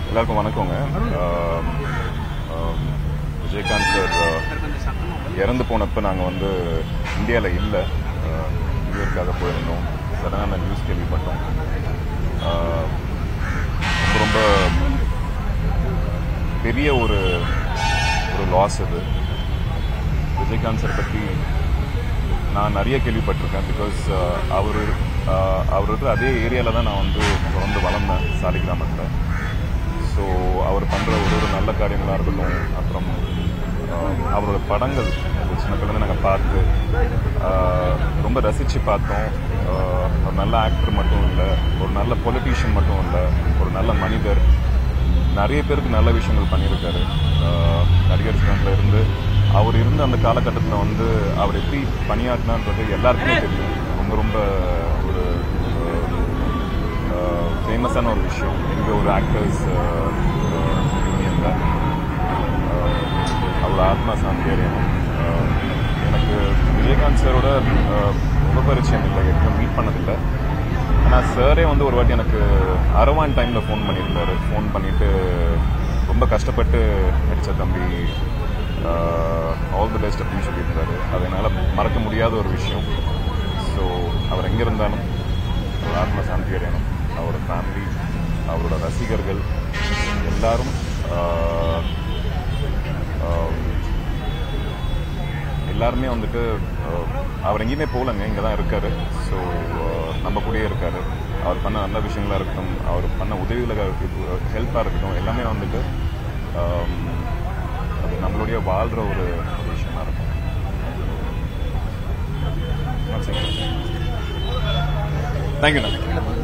எல்லாருக்கும் வணக்கங்க ஆம், ஆம், விஜயகாந்த் சார் ஆ, இறந்து போனப்ப நாங்கள் வந்து இந்தியாவில் இல்லை நியூயார்க்காக போயிருந்தோம் சடனாக நியூஸ் கேள்விப்பட்டோம் ஆ, ரொம்ப ரொம்ப பெரிய ஒரு ஒரு லாஸ் இது விஜயகாந்த் சார் பற்றி நான் நிறைய கேள்விப்பட்டிருக்கேன் பிகாஸ் அவர் அவர் இருக்கிற அதே ஏரியாவில் தான் நான் வந்து பிறந்து வளர்ந்தேன் சாலி கிராமத்தில் ஸோ அவர் பண்ணுற ஒரு ஒரு நல்ல காரியங்களாக இருக்கட்டும் அப்புறம் ஆஹ், அவரோட படங்கள் ஒரு சின்ன பிள்ளைங்க நாங்கள் பார்த்து ஆஹ், ரொம்ப ரசித்து பார்த்தோம் ஆஹ், ஒரு நல்ல ஆக்டர் மட்டும் இல்லை ஒரு நல்ல பொலிட்டீஷியன் மட்டும் இல்லை ஒரு நல்ல மனிதர் நிறைய பேருக்கு நல்ல விஷயங்கள் பண்ணியிருக்காரு ஆஹ், நடிகர் சங்கத்தில் இருந்து அவர் இருந்த அந்த காலகட்டத்தில் வந்து அவர் எப்படி பணியாற்றினான்றது எல்லாருக்குமே தெரியும் ரொம்ப ரொம்ப ஒரு ஃபேமஸான ஒரு விஷயம் எங்கள் ஒரு ஆக்டர்ஸ் யூனியனில் அவரோட ஆத்மா சாந்தி அடையணும் ஆஹ், எனக்கு விஜயகாந்த் சாரோட ஆஹ், ரொம்ப பரிச்சயம் இல்லை எதுவும் மீட் பண்ணதில்லை ஆனால் சாரே வந்து ஒரு வாட்டி எனக்கு அரவான் டைமில் ஃபோன் பண்ணியிருந்தாரு ஃபோன் பண்ணிட்டு ரொம்ப கஷ்டப்பட்டு நடித்த தம்பி ஆல் தி பெஸ்ட் அப்படின்னு சொல்லியிருந்தாரு அது என்னால் மறக்க முடியாத ஒரு விஷயம் ஸோ அவர் எங்கே இருந்தாலும் அவர் ஆத்ம சாந்தி அடையணும் அவரோட ஃபேமிலி அவரோட ரசிகர்கள் எல்லாரும் ஆஹ், ஆஹ், எல்லாருமே வந்துட்டு அஹ், அவர் எங்கேயுமே போகலங்க இங்கே தான் இருக்காரு ஸோ நம்ம கூடயே இருக்காரு அவர் பண்ண நல்ல விஷயங்களா இருக்கட்டும் அவர் பண்ண உதவிகளாக ஹெல்ப்பாக இருக்கட்டும் எல்லாமே வந்துட்டு ஆம், அது நம்மளுடைய வாழ்கிற ஒரு விஷயமா இருக்கும் தேங்க்யூண்ணா